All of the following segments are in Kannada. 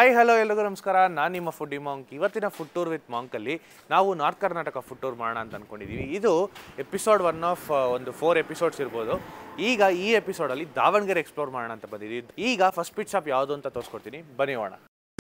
ಹಾಯ್ ಹಲೋ ಎಲ್ರಿಗೂ ನಮಸ್ಕಾರ ನಾನು ನಿಮ್ಮ ಫುಡ್ ಮಾಂಕ್ ಇವತ್ತಿನ ಫುಡ್ ಟೂರ್ ವಿತ್ ಮಾಂಕಲ್ಲಿ ನಾವು ನಾರ್ತ್ ಕರ್ನಾಟಕ ಫುಡ್ ಟೂರ್ ಮಾಡೋಣ ಅಂತ ಅನ್ಕೊಂಡಿದ್ದೀವಿ ಇದು ಎಪಿಸೋಡ್ ಒನ್ ಆಫ್ ಒಂದು ಫೋರ್ ಎಪಿಸೋಡ್ಸ್ ಇರ್ಬೋದು ಈಗ ಈ ಎಪಿಸೋಡಲ್ಲಿ ದಾವಣಗೆರೆ ಎಕ್ಸ್ಪ್ಲೋರ್ ಮಾಡೋಣ ಅಂತ ಬಂದಿದ್ದೀವಿ ಈಗ ಫಸ್ಟ್ ಪಿಟ್ ಶಾಪ್ ಯಾವುದು ಅಂತ ತೋರಿಸ್ಕೊಡ್ತೀನಿ ಬನ್ನಿ ಹೋಣ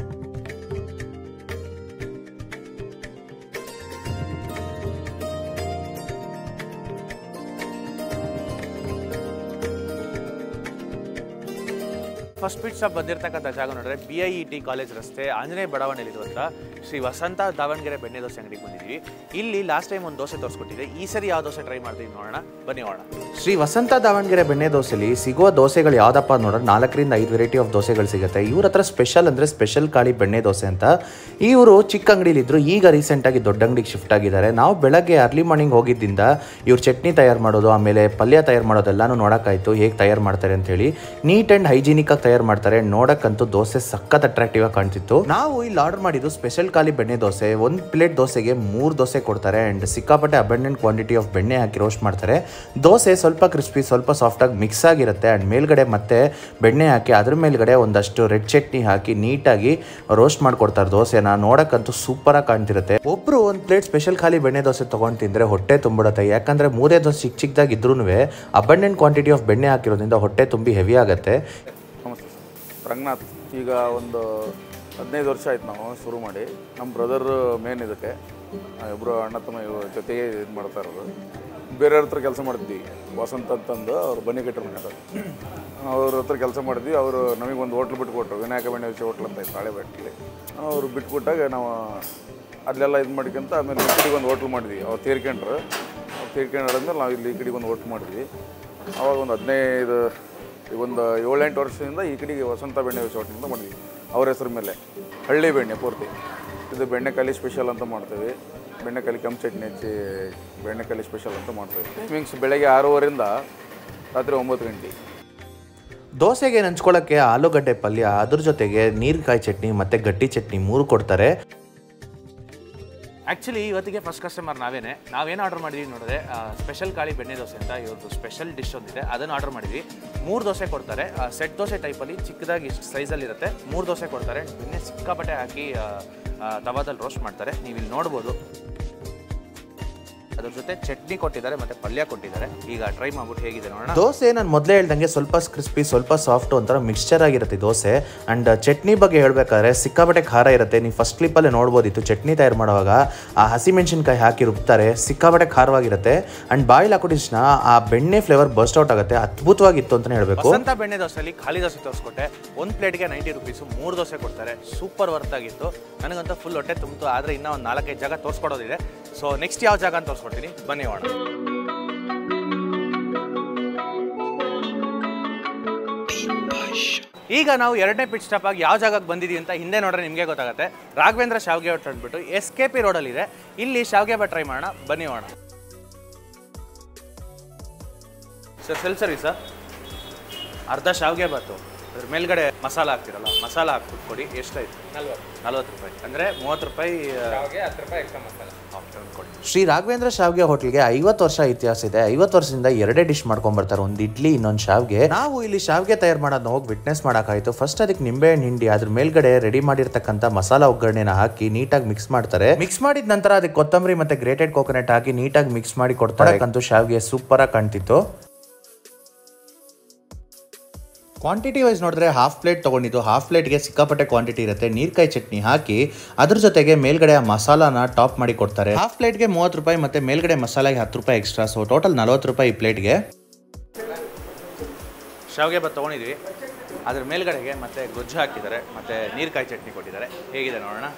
ಫಸ್ಟ್ ಪಿಟ್ ಶಾಪ್ ಬಂದಿರತಕ್ಕಂಥ ಜಾಗ ನೋಡಿದ್ರೆ B I E T college ರಸ್ತೆ ಆಂಜನೇಯ ಬಡಾವಣೆಯಲ್ಲಿರುವಂಥ ಶ್ರೀ ವಸಂತ ದಾವಣಗೆರೆ ಬೆಣ್ಣೆ ದೋಸೆ ಅಂಗಡಿಗೆ ಬಂದಿದ್ದೀವಿ ಇಲ್ಲಿ ಲಾಸ್ಟ್ ಟೈಮ್ ಒಂದು ದೋಸೆ ತೋರಿಸ್ಕೊಟ್ಟಿದೆ ಈ ಸರಿ ಯಾವ ದೋಸೆ ಟ್ರೈ ಮಾಡ್ತೀವಿ ನೋಡೋಣ ಬನ್ನಿ ನೋಡೋಣ ಶ್ರೀ ವಸಂತ ದಾವಣಗೆರೆ ಬೆಣ್ಣೆ ದೋಸೆಲಿ ಸಿಗುವ ದೋಸೆಗಳು ಯಾವ್ದಪ್ಪ ನೋಡಿದ್ರೆ ನಾಲ್ಕರಿಂದ ಐದು ವೆರೈಟಿ ಆಫ್ ದೋಸೆಗಳು ಸಿಗುತ್ತೆ ಇವ್ರ ಹತ್ರ ಸ್ಪೆಷಲ್ ಅಂದರೆ ಸ್ಪೆಷಲ್ ಕಾಳಿ ಬೆಣ್ಣೆ ದೋಸೆ ಅಂತ ಇವರು ಚಿಕ್ಕ ಅಂಗಡಿಲಿದ್ರು ಈಗ ರೀಸೆಂಟಾಗಿ ದೊಡ್ಡ ಅಂಗಡಿಗೆ ಶಿಫ್ಟ್ ಆಗಿದ್ದಾರೆ ನಾವು ಬೆಳಗ್ಗೆ ಅರ್ಲಿ ಮಾರ್ನಿಂಗ್ ಹೋಗಿದ್ದರಿಂದ ಇವ್ರು ಚಟ್ನಿ ತಯಾರು ಮಾಡೋದು ಆಮೇಲೆ ಪಲ್ಯ ತಯಾರು ಮಾಡೋದೆಲ್ಲಾನು ನೋಡೋಕ್ಕಾಯ್ತು ಹೇಗೆ ತಯಾರು ಮಾಡ್ತಾರೆ ಅಂತ ಹೇಳಿ ನೀಟ್ ಆ್ಯಂಡ್ ಹೈಜಿನಿಕ್ ಆಗಿ ತಯಾರು ಮಾಡ್ತಾರೆ ನೋಡಕ್ಕಂತೂ ದೋಸೆ ಸಖತ್ ಅಟ್ರಾಕ್ಟಿವ್ ಆಗಿ ಕಾಣ್ತಿತ್ತು ನಾವು ಇಲ್ಲಿ ಆರ್ಡರ್ ಮಾಡಿದ್ದು ಸ್ಪೆಷಲ್ ಖಾಲಿ ಬೆಣ್ಣೆ ದೋಸೆ ಒಂದು ಪ್ಲೇಟ್ ದೋಸೆಗೆ ಮೂರು ದೋಸೆ ಕೊಡ್ತಾರೆ ಆ್ಯಂಡ್ ಸಿಕ್ಕಾಪಟ್ಟೆ ಅಬಂಡೆಂಟ್ ಕ್ವಾಂಟಿಟಿ ಆಫ್ ಬೆಣ್ಣೆ ಹಾಕಿ ರೋಸ್ಟ್ ಮಾಡ್ತಾರೆ ದೋಸೆ ಸ್ವಲ್ಪ ಕ್ರಿಸ್ಪಿ ಸ್ವಲ್ಪ ಸಾಫ್ಟಾಗಿ ಮಿಕ್ಸ್ ಆಗಿರುತ್ತೆ ಆ್ಯಂಡ್ ಮೇಲ್ಗಡೆ ಮತ್ತೆ ಬೆಣ್ಣೆ ಹಾಕಿ ಅದ್ರ ಮೇಲ್ಗಡೆ ಒಂದಷ್ಟು ರೆಡ್ ಚಟ್ನಿ ಹಾಕಿ ನೀಟಾಗಿ ರೋಸ್ಟ್ ಮಾಡ್ಕೊಡ್ತಾರೆ ದೋಸೆನ ನೋಡಕ್ಕಂತೂ ಸೂಪರಾಗಿ ಕಾಣ್ತಿರುತ್ತೆ ಒಬ್ರು ಒಂದು ಪ್ಲೇಟ್ ಸ್ಪೆಷಲ್ ಖಾಲಿ ಬೆಣ್ಣೆ ದೋಸೆ ತೊಗೊಂಡು ತಿಂದರೆ ಹೊಟ್ಟೆ ತುಂಬಿಡುತ್ತೆ ಯಾಕಂದರೆ ಮೂರೇ ದೋಸೆ ಚಿಕ್ಕ ಚಿಕ್ಕದಾಗಿ ಇದ್ರೂ ಅಬಂಡೆಂಟ್ ಕ್ವಾಂಟಿಟಿ ಆಫ್ ಬೆಣ್ಣೆ ಹಾಕಿರೋದ್ರಿಂದ ಹೊಟ್ಟೆ ತುಂಬಿ ಹೆವಿ ಆಗುತ್ತೆ ನಮಸ್ತೆ ಸರ್ ರಂಗನಾಥ್ ಈಗ ಒಂದು ಹದಿನೈದು ವರ್ಷ ಆಯ್ತು ನಾವು ಶುರು ಮಾಡಿ ನಮ್ಮ ಬ್ರದರ್ ಮೇನ್ ಇದಕ್ಕೆ ಇಬ್ಬರು ಅಣ್ಣ ತಮ್ಮ ಇವ್ರ ಜೊತೆಗೆ ಇದು ಮಾಡ್ತಾ ಇರೋದು ಬೇರೆಯವ್ರ ಹತ್ರ ಕೆಲಸ ಮಾಡ್ತಿದ್ವಿ ವಸಂತ ಅಂತಂದು ಅವ್ರು ಬನ್ನಿ ಕಟ್ಟರು ಮನೆ ಅವ್ರ ಹತ್ರ ಕೆಲಸ ಮಾಡಿದ್ವಿ ಅವರು ನಮಗೆ ಒಂದು ಹೋಟ್ಲ್ ಬಿಟ್ಕೊಟ್ರು ವಿನಾಯಕ ಬೆಣ್ಣೆ ದೋಸೆ ಹೋಟ್ಲ್ ಅಂತ ಇತ್ತು ಹಳೆ ಬೆಟ್ಟಲ್ಲಿ ಅವರು ಬಿಟ್ಕೊಟ್ಟಾಗ ನಾವು ಅಲ್ಲೆಲ್ಲ ಇದು ಮಾಡ್ಕೊಂತ ಆಮೇಲೆ ಈ ಕಡೆಗೆ ಒಂದು ಹೋಟ್ಲ್ ಮಾಡಿದ್ವಿ ಅವ್ರು ತೀರ್ಕೊಂಡ್ರು ಅವ್ರು ತೀರ್ಕೊಂಡಾದ್ಮೇಲೆ ನಾವು ಇಲ್ಲಿ ಈ ಕಡೆಗೆ ಒಂದು ಹೋಟ್ಲ್ ಮಾಡಿದ್ವಿ ಅವಾಗ ಒಂದು ಹದಿನೈದು ಈಗ ಒಂದು ಏಳೆಂಟು ವರ್ಷದಿಂದ ಈ ಕಡೆಗೆ ವಸಂತ ಬೆಣ್ಣೆ ದೋಸೆ ಹೋಟ್ಲ್ ಅಂತ ಮಾಡಿದ್ವಿ ಅವ್ರ ಹೆಸರು ಮೇಲೆ ಹಳ್ಳಿ ಬೆಣ್ಣೆ ಪೂರ್ತಿ ಇದು ಬೆಣ್ಣೆಕಾಲಿ ಸ್ಪೆಷಲ್ ಅಂತ ಮಾಡ್ತೀವಿ ಬೆಣ್ಣೆಕಾಲಿ ಕೆಂಪು ಚಟ್ನಿ ಹಚ್ಚಿ ಬೆಣ್ಣೆಕಾಲಿ ಸ್ಪೆಷಲ್ ಅಂತ ಮಾಡ್ತೀವಿ ಟೈಮಿಂಗ್ಸ್ ಬೆಳಗ್ಗೆ ಆರೂವರೆಯಿಂದ ರಾತ್ರಿ ಒಂಬತ್ತು ಗಂಟೆ ದೋಸೆಗೆ ನಂಚ್ಕೊಳ್ಳೋಕ್ಕೆ ಆಲೂಗಡ್ಡೆ ಪಲ್ಯ ಅದ್ರ ಜೊತೆಗೆ ನೀರ್ಕಾಯಿ ಚಟ್ನಿ ಮತ್ತು ಗಟ್ಟಿ ಚಟ್ನಿ ಮೂರು ಕೊಡ್ತಾರೆ ಆ್ಯಕ್ಚುಲಿ ಇವತ್ತಿಗೆ ಫಸ್ಟ್ ಕಸ್ಟಮರ್ ನಾವೇನೆ ನಾವೇನು ಆರ್ಡರ್ ಮಾಡಿದ್ವಿ ನೋಡಿದ್ರೆ ಸ್ಪೆಷಲ್ ಕಾಳಿ ಬೆಣ್ಣೆ ದೋಸೆ ಅಂತ ಇವ್ರದ್ದು ಸ್ಪೆಷಲ್ ಡಿಶ್ ಒಂದಿದೆ ಅದನ್ನು ಆರ್ಡರ್ ಮಾಡಿದ್ವಿ ಮೂರು ದೋಸೆ ಕೊಡ್ತಾರೆ ಸೆಟ್ ದೋಸೆ ಟೈಪಲ್ಲಿ ಚಿಕ್ಕದಾಗಿ ಇಷ್ಟು ಸೈಜಲ್ಲಿ ಇರುತ್ತೆ ಮೂರು ದೋಸೆ ಕೊಡ್ತಾರೆ ಬೆಣ್ಣೆ ಸಿಕ್ಕಾಪಟ್ಟೆ ಹಾಕಿ ಆ, ಆ, ತವಾದಲ್ಲಿ ರೋಸ್ಟ್ ಮಾಡ್ತಾರೆ ನೀವು ಇಲ್ಲಿ ನೋಡ್ಬೋದು ಅದ್ರ ಜೊತೆ ಚಟ್ನಿ ಕೊಟ್ಟಿದ್ದಾರೆ ಮತ್ತೆ ಪಲ್ಯ ಕೊಟ್ಟಿದ್ದಾರೆ ಈಗ ಟ್ರೈ ಮಾಡ್ಬಿಟ್ಟು ಹೇಗಿದೆ ನೋಡೋಣ ದೋಸೆ ನಾನು ಮೊದಲೇ ಹೇಳ್ದಂಗೆ ಸ್ವಲ್ಪ ಕ್ರಿಸ್ಪಿ ಸ್ವಲ್ಪ ಸಾಫ್ಟ್ ಒಂಥರ ಮಿಕ್ಸ್ಚರ್ ಆಗಿರುತ್ತೆ ಈ ದೋಸೆ ಆ್ಯಂಡ್ ಚಟ್ನಿ ಬಗ್ಗೆ ಹೇಳಬೇಕಾದ್ರೆ ಸಿಕ್ಕಾಪಟ್ಟೆ ಖಾರ ಇರುತ್ತೆ ನೀವು ಫಸ್ಟ್ ಕ್ಲಿಪ್ಪಲ್ಲೇ ನೋಡ್ಬೋದಿತ್ತು ಚಟ್ನಿ ತಯಾರು ಮಾಡುವಾಗ ಆ ಹಸಿಮೆಣಸಿನ್ಕಾಯಿ ಹಾಕಿ ರುಬ್ತಾರೆ ಸಿಕ್ಕಾಪಟ್ಟೆ ಖಾರವಾಗಿರುತ್ತೆ ಆ್ಯಂಡ್ ಬಾಯಿಲ್ ಹಾಕೋಟಿನ ಆ ಬೆಣ್ಣೆ ಫ್ಲೇವರ್ ಬರ್ಸ್ಟ್ ಔಟ್ ಆಗುತ್ತೆ ಅದ್ಭುತವಾಗಿತ್ತು ಅಂತಲೇ ಹೇಳಬೇಕು ವಸಂತ ಬೆಣ್ಣೆ ದೋಸೆಯಲ್ಲಿ ಖಾಲಿ ದೋಸೆ ತೋರಿಸ್ಕೊಟ್ಟೆ ಒಂದು ಪ್ಲೇಟ್ಗೆ ನೈಂಟಿ ರುಪೀಸು ಮೂರು ದೋಸೆ ಕೊಡ್ತಾರೆ ಸೂಪರ್ ವರ್ತ್ ಆಗಿತ್ತು ನನಗಂತೂ ಫುಲ್ ಹೊಟ್ಟೆ ತುಂಬಿತು ಆದರೆ ಇನ್ನೂ ಒಂದು ನಾಲ್ಕೈದು ಜಾಗ ತೋರಿಸ್ಕೊಡೋದಿದೆ ಸೊ ನೆಕ್ಸ್ಟ್ ಯಾವ ಜಾಗ ಅಂತ ತೋರಿಸ್ಕೊಡ್ತೀನಿ ಬನ್ನಿ ಹೋಣ ಈಗ ನಾವು ಎರಡನೇ ಪಿಟ್ ಸ್ಟಾಪ್ ಆಗಿ ಯಾವ ಜಾಗಕ್ಕೆ ಬಂದಿದ್ದೀವಿ ಅಂತ ಹಿಂದೆ ನೋಡ್ರೆ ನಿಮಗೆ ಗೊತ್ತಾಗುತ್ತೆ ರಾಘವೇಂದ್ರ ಶಾವ್ಗೆ ಹೊಟ್ಟು ಅಂದ್ಬಿಟ್ಟು ಎಸ್ ಕೆ ಪಿ ರೋಡಲ್ಲಿದೆ ಇಲ್ಲಿ ಶಾವ್ಗೆ ಬಟ್ ಟ್ರೈ ಮಾಡೋಣ ಬನ್ನಿ ಹೋಣ ಸರ್ ಸೆಲ್ಫ್ ಸರ್ವಿಸಾ ಅರ್ಧ ಶಾವ್ಗೆ ಬಾತು ಅದ್ರ ಮೇಲ್ಗಡೆ ಮಸಾಲ ಹಾಕ್ತಿರಲ್ಲ ಮಸಾಲ ಹಾಕ್ಬಿಟ್ಟು ಕೊಡಿ ಎಷ್ಟಾಯ್ತು ನಲ್ವತ್ತು ರೂಪಾಯಿ ಅಂದರೆ ಮೂವತ್ತು ರೂಪಾಯಿ ಆಪ್ಷನ್ ಕೊಡಿ ಶ್ರೀ ರಾಘವೇಂದ್ರ ಶಾವ್ಗೆ ಹೋಟ್ಲ್ಗೆ ಐವತ್ತು ವರ್ಷ ಇತಿಹಾಸ ಇದೆ ಐವತ್ತು ವರ್ಷದಿಂದ ಎರಡೇ ಡಿಶ್ ಮಾಡ್ಕೊಂಡ್ ಬರ್ತಾರೆ ಒಂದು ಇಡ್ಲಿ ಇನ್ನೊಂದು ಶಾವ್ಗೆ ನಾವು ಇಲ್ಲಿ ಶಾವ್ಗೆ ತಯಾರು ಮಾಡೋದನ್ನ ಹೋಗಿ ವಿಟ್ನೆಸ್ ಮಾಡೋಕ್ಕಾಯ್ತು ಫಸ್ಟ್ ಅದಕ್ಕೆ ನಿಂಬೆ ಹಣ್ಣು ಹಿಂಡಿ ಅದ್ರ ಮೇಲ್ಗಡೆ ರೆಡಿ ಮಾಡಿರ್ತಕ್ಕಂಥ ಮಸಾಲ ಒಗ್ಗರಣೆನ ಹಾಕಿ ನೀಟಾಗಿ ಮಿಕ್ಸ್ ಮಾಡ್ತಾರೆ ಮಿಕ್ಸ್ ಮಾಡಿದ ನಂತರ ಅದಕ್ಕೆ ಕೊತ್ತಂಬರಿ ಮತ್ತೆ ಗ್ರೇಟೆಡ್ ಕೋಕೋನಟ್ ಹಾಕಿ ನೀಟಾಗಿ ಮಿಕ್ಸ್ ಮಾಡಿ ಕೊಡ್ತಾರೆ ಅಂತೂ ಶಾವ್ಗೆ ಸೂಪರ್ ಆಗಿ ಕಾಣ್ತಿತ್ತು ಕ್ವಾಂಟಿಟಿ ವೈಸ್ ನೋಡಿದ್ರೆ ಹಾಫ್ ಪ್ಲೇಟ್ ತೊಗೊಂಡಿದ್ದು ಹಾಫ್ ಪ್ಲೇಟ್ಗೆ ಸಿಕ್ಕಾಪಟ್ಟೆ ಕ್ವಾಂಟಿಟಿ ಇರುತ್ತೆ ನೀರ್ಕಾಯಿ ಚಟ್ನಿ ಹಾಕಿ ಅದ್ರ ಜೊತೆಗೆ ಮೇಲ್ಗಡೆ ಆ ಮಸಾಲಾನ ಟಾಪ್ ಮಾಡಿ ಕೊಡ್ತಾರೆ ಹಾಫ್ ಪ್ಲೇಟ್ಗೆ ಮೂವತ್ತು ರೂಪಾಯಿ ಮತ್ತೆ ಮೇಲ್ಗಡೆ ಮಸಾಲೆಗೆ ಹತ್ತು ರೂಪಾಯಿ ಎಕ್ಸ್ಟ್ರಾ ಸೊ ಟೋಟಲ್ ನಲ್ವತ್ತು ರೂಪಾಯಿ ಈ ಪ್ಲೇಟ್ಗೆ ಶಾವ್ಗೆ ಬಾತ್ ತೊಗೊಂಡಿದ್ವಿ ಅದ್ರ ಮೇಲ್ಗಡೆಗೆ ಮತ್ತೆ ಗೊಜ್ಜು ಹಾಕಿದ್ದಾರೆ ಮತ್ತೆ ನೀರ್ಕಾಯಿ ಚಟ್ನಿ ಕೊಟ್ಟಿದ್ದಾರೆ ಹೇಗಿದೆ ನೋಡೋಣ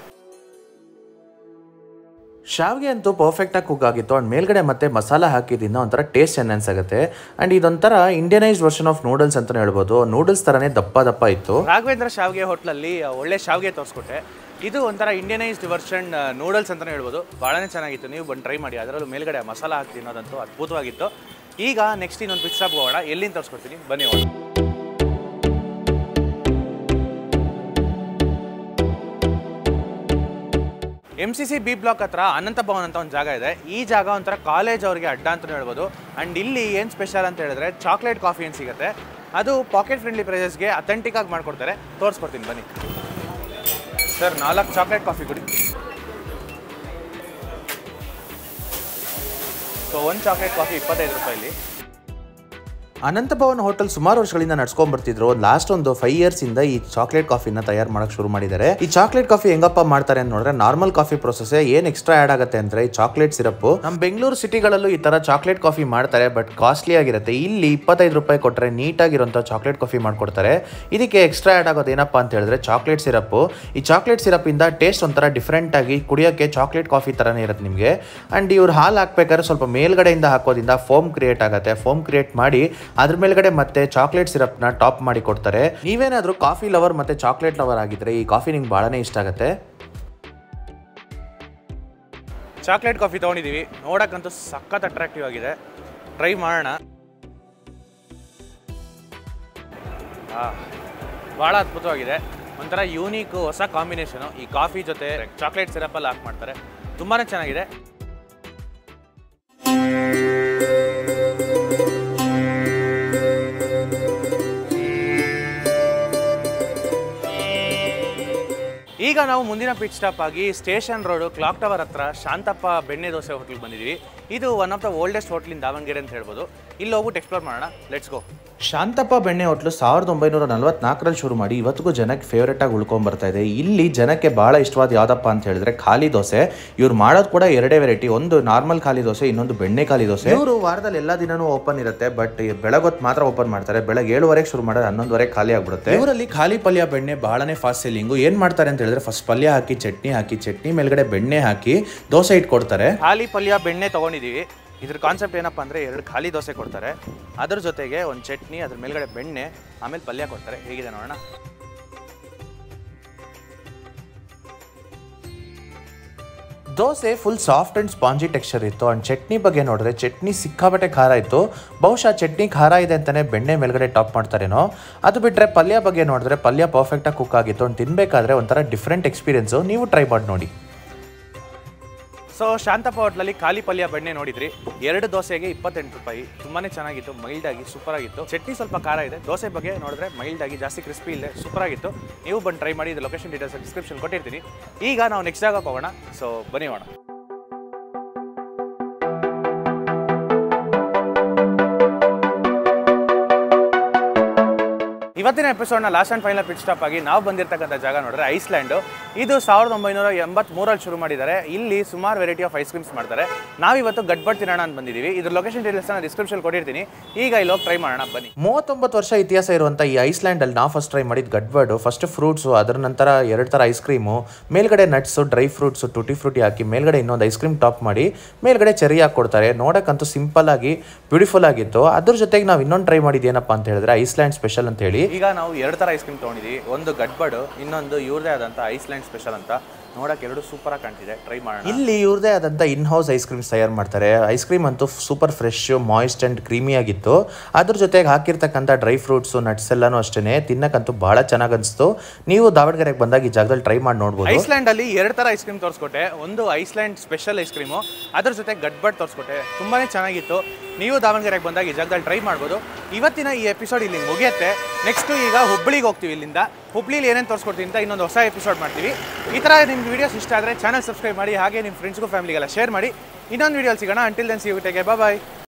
ಶಾವ್ಗೆ ಅಂತೂ ಪರ್ಫೆಕ್ಟಾಗಿ ಕುಕ್ ಆಗಿತ್ತು ಅಂಡ್ ಮೇಲ್ಗಡೆ ಮತ್ತೆ ಮಸಾಲ ಹಾಕಿದ್ರಿಂದ ಒಂಥರ ಟೇಸ್ಟ್ ಎನ್ಹಾನ್ಸ್ ಆಗುತ್ತೆ ಅಂಡ್ ಇದೊಂಥರ ಇಂಡಿಯನೈಸ್ಡ್ ವರ್ಷನ್ ಆಫ್ ನೂಡಲ್ಸ್ ಅಂತಲೇ ಹೇಳ್ಬೋದು ನೂಡಲ್ಸ್ ಥರನೇ ದಪ್ಪ ದಪ್ಪ ಇತ್ತು ರಾಘವೇಂದ್ರ ಶಾವ್ಗೆ ಹೋಟ್ಲಲ್ಲಿ ಒಳ್ಳೆ ಶಾವ್ಗೆ ತೋರಿಸ್ಕೊಟ್ಟೆ ಇದು ಒಂಥರ ಇಂಡಿಯನೈಸ್ಡ್ ವರ್ಷನ್ ನೂಡಲ್ಸ್ ಅಂತಲೇ ಹೇಳ್ಬೋದು ಭಾಳನೇ ಚೆನ್ನಾಗಿತ್ತು ನೀವು ಬಂದು ಟ್ರೈ ಮಾಡಿ ಅದರಲ್ಲೂ ಮೇಲ್ಗಡೆ ಮಸಾಲ ಹಾಕಿ ತಿನ್ನೋದಂತೂ ಅದ್ಭುತವಾಗಿತ್ತು ಈಗ ನೆಕ್ಸ್ಟ್ ಇನ್ನೊಂದು ಪಿಕ್ ಸ್ಟಾಪ್ ಹೋಗೋಣ ಎಲ್ಲಿಂದ ತೋರಿಸ್ಕೊಡ್ತೀನಿ ಬನ್ನಿ ಹೋಗೋಣ M C C B block ಹತ್ರ ಅನಂತ ಭವನ್ ಅಂತ ಒಂದು ಜಾಗ ಇದೆ ಈ ಜಾಗ ಒಂಥರ ಕಾಲೇಜ್ ಅವ್ರಿಗೆ ಅಡ್ಡ ಅಂತಲೇ ಹೇಳ್ಬೋದು ಆ್ಯಂಡ್ ಇಲ್ಲಿ ಏನು ಸ್ಪೆಷಲ್ ಅಂತ ಹೇಳಿದ್ರೆ ಚಾಕ್ಲೇಟ್ ಕಾಫಿ ಏನು ಸಿಗುತ್ತೆ ಅದು ಪಾಕೆಟ್ ಫ್ರೆಂಡ್ಲಿ ಪ್ರೈಸಸ್ಗೆ ಅಥೆಂಟಿಕ್ ಆಗಿ ಮಾಡ್ಕೊಡ್ತಾರೆ ತೋರಿಸ್ಕೊಡ್ತೀನಿ ಬನ್ನಿ ಸರ್ ನಾಲ್ಕು ಚಾಕ್ಲೇಟ್ ಕಾಫಿ ಕೊಡಿ ಸೊ ಒಂದು ಚಾಕ್ಲೇಟ್ ಕಾಫಿ ಇಪ್ಪತ್ತೈದು ರೂಪಾಯಿಲಿ ಅನಂತ ಭವನ್ ಹೋಟೆಲ್ ಸುಮಾರು ವರ್ಷಗಳಿಂದ ನಡ್ಸ್ಕೊಂಡ್ ಬರ್ತಿದ್ರು ಲಾಸ್ಟ್ ಒಂದು ಫೈವ್ ಇಯರ್ಸ್ ಇಂದ ಈ ಚಾಕ್ಲೇಟ್ ಕಾಫಿನ ತಯಾರು ಮಾಡಕ್ ಶುರು ಮಾಡಿದ್ದಾರೆ ಈ ಚಾಕ್ಲೇಟ್ ಕಾಫಿ ಹೆಂಗಪ್ಪ ಮಾಡ್ತಾರೆ ಅಂತ ನೋಡಿದ್ರೆ ನಾರ್ಮಲ್ ಕಾಫಿ ಪ್ರೊಸೆಸ್ ಏನ್ ಎಕ್ಸ್ಟ್ರಾ ಆಡ್ ಆಗುತ್ತೆ ಅಂದ್ರೆ ಈ ಚಾಕ್ಲೇಟ್ ಸಿರಪ್ ನಮ್ಮ ಬೆಂಗಳೂರು ಸಿಟಿಗಳಲ್ಲೂ ಈ ತರ ಚಾಕ್ಲೇಟ್ ಕಾಫಿ ಮಾಡ್ತಾರೆ ಬಟ್ ಕಾಸ್ಟ್ಲಿ ಆಗಿರುತ್ತೆ ಇಲ್ಲಿ ಇಪ್ಪತ್ತೈದು ರೂಪಾಯಿ ಕೊಟ್ಟರೆ ನೀಟಾಗಿರುವಂಥ ಚಾಕ್ಲೇಟ್ ಕಾಫಿ ಮಾಡ್ಕೊಡ್ತಾರೆ ಇದಕ್ಕೆ ಎಕ್ಸ್ಟ್ರಾ ಆಡ್ ಆಗೋದು ಏನಪ್ಪಾ ಅಂತ ಹೇಳಿದ್ರೆ ಚಾಕ್ಲೇಟ್ ಸಿರಪ್ ಈ ಚಾಕ್ಲೇಟ್ ಸಿರಪ್ ಇಂದ ಟೇಸ್ಟ್ ಒಂಥರ ಡಿಫ್ರೆಂಟ್ ಆಗಿ ಕುಡಿಯೋಕೆ ಚಾಕ್ಲೇಟ್ ಕಾಫಿ ತರನೇ ಇರುತ್ತೆ ನಿಮಗೆ ಅಂಡ್ ಇವ್ರು ಹಾಲು ಹಾಕ್ಬೇಕಾದ್ರೆ ಸ್ವಲ್ಪ ಮೇಲ್ಗಡೆಯಿಂದ ಹಾಕೋದ್ರಿಂದ ಫೋಮ್ ಕ್ರಿಯೇಟ್ ಆಗುತ್ತೆ ಫೋಮ್ ಕ್ರಿಯೇಟ್ ಮಾಡಿ ಅದ್ರ ಮೇಲ್ಗಡೆ ಮತ್ತೆ ಚಾಕ್ಲೇಟ್ ಸಿರಪ್ನ ಟಾಪ್ ಮಾಡಿ ಕೊಡ್ತಾರೆ ನೀವೇನಾದ್ರೂ ಕಾಫಿ ಲವರ್ ಮತ್ತೆ ಚಾಕ್ಲೇಟ್ ಲವರ್ ಆಗಿದ್ರೆ ಈ ಕಾಫಿ ನಿಮ್ಗೆ ಭಾಳನೇ ಇಷ್ಟ ಆಗುತ್ತೆ ಚಾಕ್ಲೇಟ್ ಕಾಫಿ ತೊಗೊಂಡಿದ್ದೀವಿ ನೋಡೋಕ್ಕಂತೂ ಸಖತ್ ಅಟ್ರಾಕ್ಟಿವ್ ಆಗಿದೆ ಟ್ರೈ ಮಾಡೋಣ ಭಾಳ ಅದ್ಭುತವಾಗಿದೆ ಒಂಥರ ಯೂನೀಕು ಹೊಸ ಕಾಂಬಿನೇಷನು ಈ ಕಾಫಿ ಜೊತೆ ಚಾಕ್ಲೇಟ್ ಸಿರಪಲ್ಲಿ ಹಾಕಿ ಮಾಡ್ತಾರೆ ತುಂಬಾ ಚೆನ್ನಾಗಿದೆ ಈಗ ನಾವು ಮುಂದಿನ ಪಿಚ್ ಸ್ಟಾಪ್ ಆಗಿ ಸ್ಟೇಷನ್ ರೋಡು ಕ್ಲಾಕ್ ಟವರ್ ಹತ್ರ ಶಾಂತಪ್ಪ ಬೆಣ್ಣೆ ದೋಸೆ ಹೋಟ್ಲಿಗೆ ಬಂದಿದ್ದೀವಿ ಇದು one of the oldest hotel in Davanagere ಅಂತ ಹೇಳ್ಬೋದು ಇಲ್ಲಿ ಹೋಗ್ಬಿಟ್ಟು ಎಕ್ಸ್ಪ್ಲೋರ್ ಮಾಡೋಣ ಲೆಟ್ಸ್ ಗೋ ಶಾಂತಪ್ಪ ಬೆಣ್ಣೆ ಹೋಟ್ಲು ಸಾವಿರದ ಒಂಬೈನೂರ ನಲವತ್ನಾಲ್ಕರಲ್ಲಿ ಶುರು ಮಾಡಿ ಇವತ್ತಿಗೂ ಜನಕ್ಕೆ ಫೇವ್ರೇಟ್ ಆಗಿ ಉಳ್ಕೊಂಡ್ ಬರ್ತಾ ಇದೆ ಇಲ್ಲಿ ಜನಕ್ಕೆ ಬಹಳ ಇಷ್ಟವಾದ ಯಾವ್ದಪ್ಪ ಅಂತ ಹೇಳಿದ್ರೆ ಖಾಲಿ ದೋಸೆ ಇವ್ರು ಮಾಡೋದು ಕೂಡ ಎರಡೇ ವೆರೈಟಿ ಒಂದು ನಾರ್ಮಲ್ ಖಾಲಿ ದೋಸೆ ಇನ್ನೊಂದು ಬೆಣ್ಣೆ ಖಾಲಿ ದೋಸೆ ಇವರು ವಾರದಲ್ಲಿ ಎಲ್ಲಾ ದಿನನೂ ಓಪನ್ ಇರುತ್ತೆ ಬಟ್ ಬೆಳಗೊತ್ತು ಮಾತ್ರ ಓಪನ್ ಮಾಡ್ತಾರೆ ಬೆಳಗ್ಗೆ ಏಳುವರೆಗೆ ಶುರು ಮಾಡೋದು ಹನ್ನೊಂದುವರೆಗೆ ಖಾಲಿ ಆಗ್ಬಿಡುತ್ತೆ ಇವರಲ್ಲಿ ಖಾಲಿ ಪಲ್ಯ ಬೆಣ್ಣೆ ಬಹಳನೇ ಫಾಸ್ಟ್ ಸೆಲ್ಲಿಂಗು ಏನ್ ಮಾಡ್ತಾರೆ ಅಂತ ಹೇಳಿದ್ರೆ ಫಸ್ಟ್ ಪಲ್ಯ ಹಾಕಿ ಚಟ್ನಿ ಹಾಕಿ ಚಟ್ನಿ ಮೇಲ್ಗಡೆ ಬೆಣ್ಣೆ ಹಾಕಿ ದೋಸೆ ಇಟ್ಕೊಡ್ತಾರೆ ಖಾಲಿ ಪಲ್ಯ ಬೆಣ್ಣೆ ತೊಗೊಂಡಿದ್ದೀವಿ ಇದ್ರ ಕಾನ್ಸೆಪ್ಟ್ ಏನಪ್ಪ ಅಂದರೆ ಎರಡು ಖಾಲಿ ದೋಸೆ ಕೊಡ್ತಾರೆ ಅದ್ರ ಜೊತೆಗೆ ಒಂದು ಚಟ್ನಿ ಅದ್ರ ಮೇಲ್ಗಡೆ ಬೆಣ್ಣೆ ಆಮೇಲೆ ಪಲ್ಯ ಕೊಡ್ತಾರೆ ಹೇಗಿದೆ ನೋಡೋಣ dosa full soft and spongy texture ಇತ್ತು ಅಂಡ್ ಚಟ್ನಿ ಬಗ್ಗೆ ನೋಡಿದ್ರೆ ಚಟ್ನಿ ಸಿಕ್ಕಾಪಟ್ಟೆ ಖಾರ ಇತ್ತು ಬಹುಶಃ ಚಟ್ನಿ ಖಾರ ಇದೆ ಅಂತಾನೆ ಬೆಣ್ಣೆ ಮೇಲ್ಗಡೆ ಟಾಪ್ ಮಾಡ್ತಾರೇನೋ ಅದು ಬಿಟ್ಟರೆ ಪಲ್ಯ ಬಗ್ಗೆ ನೋಡಿದ್ರೆ ಪಲ್ಯ ಪರ್ಫೆಕ್ಟಾಗಿ ಕುಕ್ ಆಗಿತ್ತು ಅಂಡ್ ತಿನ್ಬೇಕಾದ್ರೆ ಒಂಥರ ಡಿಫ್ರೆಂಟ್ ಎಕ್ಸ್ಪೀರಿಯನ್ಸು ನೀವು ಟ್ರೈ ಮಾಡಿ ನೋಡಿ ಸೊ ಶಾಂತಪ್ಪ ಹೋಟ್ಲಲ್ಲಿ ಖಾಲಿ ಪಲ್ಯ ಬೆಣ್ಣೆ ನೋಡಿದ್ರಿ ಎರಡು ದೋಸೆಗೆ ಇಪ್ಪತ್ತೆಂಟು ರೂಪಾಯಿ ತುಂಬಾ ಚೆನ್ನಾಗಿತ್ತು ಮೈಲ್ಡ್ ಆಗಿ ಸೂಪರ್ ಆಗಿತ್ತು ಚಟ್ನಿ ಸ್ವಲ್ಪ ಖಾರ ಇದೆ ದೋಸೆ ಬಗ್ಗೆ ನೋಡಿದ್ರೆ ಮೈಲ್ಡ್ ಆಗಿ ಜಾಸ್ತಿ ಕ್ರಿಸ್ಪಿ ಇದೆ ಸೂಪರ್ ಆಗಿತ್ತು ನೀವು ಬಂದು ಟ್ರೈ ಮಾಡಿ ಇದು ಲೊಕೇಶನ್ ಡೀಟೇಲ್ಸ್ ಡಿಸ್ಕ್ರಿಪ್ಷನ್ ಕೊಟ್ಟಿರ್ತೀನಿ ಈಗ ನಾವು ನೆಕ್ಸ್ಟ್ ಜಾಗಕ್ಕೆ ಹೋಗೋಣ ಸೊ ಬನ್ನಿ ಹೋಗೋಣ ಇವತ್ತಿನ ಎಪಿಸೋಡ್ನ last and final pitch stop ಆಗಿ ನಾವು ಬಂದಿರತಕ್ಕಂಥ ಜಾಗ ನೋಡಿದ್ರೆ ಐಸ್ಲ್ಯಾಂಡು ಇದು ಸಾವಿರದ ಒಂಬೈನೂರ ಎಂಬತ್ಮೂರಲ್ಲಿ ಶುರು ಮಾಡಿದ್ದಾರೆ ಇಲ್ಲಿ ಸುಮಾರು ವೆರೈಟಿ ಆಫ್ ಐಸ್ ಕ್ರೀಮ್ಸ್ ಮಾಡ್ತಾರೆ ನಾವಿವತ್ತು ಗಡ್ಬಡ್ ತಿನ್ನೋಣ ಅಂತ ಬಂದಿದ್ದೀವಿ ಇದ್ರ ಲೊಕೇಶನ್ ಡೀಟೇಲ್ಸ್ನ ಡಿಸ್ಕ್ರಿಪ್ಷನ್ ಕೊಟ್ಟಿರ್ತೀನಿ ಈಗ ಇಲ್ಲಿ ಹೋಗಿ ಟ್ರೈ ಮಾಡೋಣ ಬನ್ನಿ ಮೂವತ್ತೊಂಬತ್ತು ವರ್ಷ ಇತಿಹಾಸ ಇರುವಂಥ ಈ ಐಸ್ಲ್ಯಾಂಡ್ ಅಲ್ಲಿ ನಾವು ಫಸ್ಟ್ ಟ್ರೈ ಮಾಡಿದ ಗಡ್ಬರ್ಡು ಫಸ್ಟ್ ಫ್ರೂಟ್ಸು ಅದರ ನಂತರ ಎರಡು ಥರ ಐಸ್ ಕ್ರೀಮು ಮೇಲ್ಗಡೆ nuts dry fruits tutti frutti ಹಾಕಿ ಮೇಲ್ಗಡೆ ಇನ್ನೊಂದು ಐಸ್ ಕ್ರೀಮ್ ಟಾಪ್ ಮಾಡಿ ಮೇಲ್ಗಡೆ ಚೆರಿ ಹಾಕಿ ಕೊಡ್ತಾರೆ ನೋಡಕ್ಕಂತೂ ಸಿಂಪಲ್ ಆಗಿ ಬ್ಯೂಟಿಫುಲ್ ಆಗಿತ್ತು ಅದ್ರ ಜೊತೆಗೆ ನಾವು ಇನ್ನೊಂದು ಟ್ರೈ ಮಾಡಿದ್ದು ಏನಪ್ಪ ಅಂತ ಹೇಳಿದ್ರೆ ಐಸ್ಲ್ಯಾಂಡ್ ಸ್ಪೆಷಲ್ ಅಂತ ಹೇಳಿ ಈಗ ನಾವು ಎರಡು ಥರ ಐಸ್ ಕ್ರೀಮ್ ತೊಗೊಂಡಿದ್ದೀವಿ ಒಂದು ಗಡ್ಬಡು ಇನ್ನೊಂದು ಇವ್ರದೇ ಆದಂಥ ಐಸ್ಲ್ಯಾಂಡ್ ಸ್ಪೆಷಲ್ ಅಂತ ನೋಡಕ್ಕೆ ಎರಡು ಸೂಪರಾಗಿ ಕಾಣ್ತಿದೆ ಟ್ರೈ ಮಾಡೋಣ ಇಲ್ಲಿ ಇವ್ರದೇ ಆದಂಥ ಇನ್ ಹೌಸ್ ಐಸ್ ಕ್ರೀಮ್ಸ್ ತಯಾರು ಮಾಡ್ತಾರೆ ಐಸ್ ಕ್ರೀಮ್ ಅಂತೂ super fresh moist and creamy ಆಗಿತ್ತು ಅದ್ರ ಜೊತೆಗೆ ಹಾಕಿರ್ತಕ್ಕಂಥ ಡ್ರೈ ಫ್ರೂಟ್ಸು ನಟ್ಸ್ ಎಲ್ಲಾನು ಅಷ್ಟೇ ತಿನ್ನಕ್ಕಂತೂ ಬಹಳ ಚೆನ್ನಾಗಿ ಅನಿಸ್ತು ನೀವು ದಾವಣಗೆರೆಗೆ ಬಂದಾಗ ಈ ಜಾಗದಲ್ಲಿ ಟ್ರೈ ಮಾಡಿ ನೋಡ್ಬೋದು ಐಸ್ಲ್ಯಾಂಡ್ ಅಲ್ಲಿ ಎರಡು ತರ ಐಸ್ ಕ್ರೀಮ್ ತೋರಿಸ್ಕೊಟ್ಟೆ ಒಂದು ಐಸ್ಲ್ಯಾಂಡ್ ಸ್ಪೆಷಲ್ ಐಸ್ ಕ್ರೀಮು ಅದ್ರ ಜೊತೆ ಗಡ್ಬಡ್ ತೋರಿಸ್ಕೊಟ್ಟೆ ತುಂಬಾನೇ ಚೆನ್ನಾಗಿತ್ತು ನೀವು ದಾವಣಗೆರೆಗೆ ಬಂದಾಗ ಈ ಜಾಗದಲ್ಲಿ ಟ್ರೈ ಮಾಡ್ಬೋದು ಇವತ್ತಿನ ಈ ಎಪಿಸೋಡ್ ಇಲ್ಲಿ ಮುಗಿಯುತ್ತೆ ನೆಕ್ಸ್ಟ್ ಈಗ ಹುಬ್ಳಿಗೆ ಹೋಗ್ತೀವಿ ಇಲ್ಲಿಂದ ಹುಬ್ಳಿಲಿ ಏನೇನು ತೋರಿಸ್ಕೊಡ್ತೀವಿ ಅಂತ ಇನ್ನೊಂದು ಹೊಸ ಎಪಿಸೋಡ್ ಮಾಡ್ತೀವಿ ಈ ಥರ ನಿಮ್ಗೆ ವೀಡಿಯೋಸ್ ಇಷ್ಟ ಆದರೆ ಚಾನಲ್ ಸಬ್ಸ್ಕ್ರೈಬ್ ಮಾಡಿ ಹಾಗೆ ನಿಮ್ಮ ಫ್ರೆಂಡ್ಸ್ಗೂ ಫ್ಯಾಮಿಲಿಗೆಲ್ಲ ಶೇರ್ ಮಾಡಿ ಇನ್ನೊಂದು ವೀಡಿಯೋ ಸಿಗೋಣ until then see you take bye